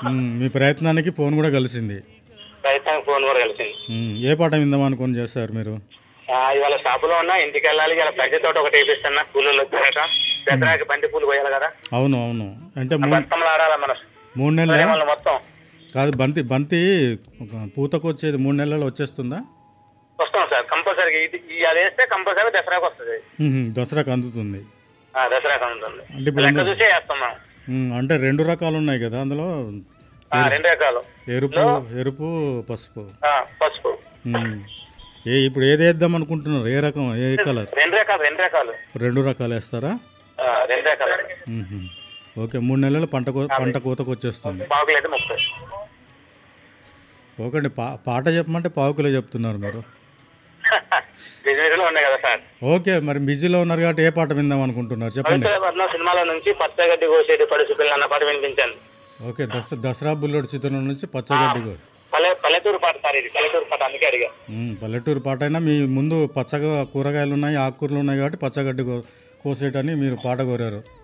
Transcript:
ఉమ్, మీ ప్రయత్నానికి ఫోన్ కూడా కలిసింది ప్రయత్నానికి ఫోన్ కూడా కలిసింది ఉమ్, ఏ పాట విందాం అనుకొని చేస్తారు మీరు ఆ, ఇవాళ షాపులో ఉన్నా ఇంటికి వెళ్ళాలి ఇలా బంతి తోట ఒకటి వేపిస్తున్నా పూలు వచ్చాక దసరాకి బంతి పూలు పోయాలి కదా అవును అవును అంటే మూడు బతుకమ్మలు ఆడాలి మన మూడు నెలల ప్రేమలు మొత్తం కాదు బంతి బంతి ఒక పూతకు వచ్చేది మూడు నెలల్లో వచ్చేస్తుందా వస్తాం సార్ కంపల్సరీ ఇది ఈ అది వేస్తే కంపల్సరీ దసరాకి వస్తుంది ఉహు, దసరాకు అందుతుంది ఆ, దసరాకి ఉంటుంది అంటే ఇప్పుడు లెక్క చూసే వేస్తాం మనం ఉమ్, అంటే రెండు రకాలు ఉన్నాయి కదా అందులో ఆ, రెండు రకాలు ఎరుపు ఎరుపు పసుపు ఆ, పసుపు ఉమ్. ఏ ఇప్పుడు ఏది వేద్దాం అనుకుంటున్నారు ఏ రకం ఏ కలర్ రెండు రకాలు రెండు రకాలు రెండు రకాలు వేస్తారా ఆ, రెండు రకాలు ఉహు. ఓకే మూడు నెలలు పంట కో- పంట కోతకు వచ్చేస్తుంది పావుకిలో అయితే ముప్పై ఓకే అండి పా పాట చెప్పమంటే పావు కిలో చెప్తున్నారు మీరు బిజినెస్ లో ఉన్నాయి కదా సార్ ఓకే మరి బిజీలో ఉన్నారు కాబట్టి ఏ పాట విందాం అనుకుంటున్నారు చెప్పండి పవిత్ర పద్మ సినిమాలో నుంచి పచ్చగడ్డి కోసేటి పడుచు పిల్ల అన్న పాట వినిపించాను ఓకే దస దసరా బుల్లెట్ చిత్రం నుంచి పచ్చగడ్డి గో- పల్లె పల్లెటూరు పాట సార్ ఇది పల్లెటూరు పాట అందుకే అడిగా ఉమ్, పల్లెటూరు పాట అయినా మీ ముందు పచ్చగా కూరగాయలు ఉన్నాయి ఆకుకూరలు ఉన్నాయి కాబట్టి పచ్చగడ్డి కో- కోసేటని మీరు పాట కోరారు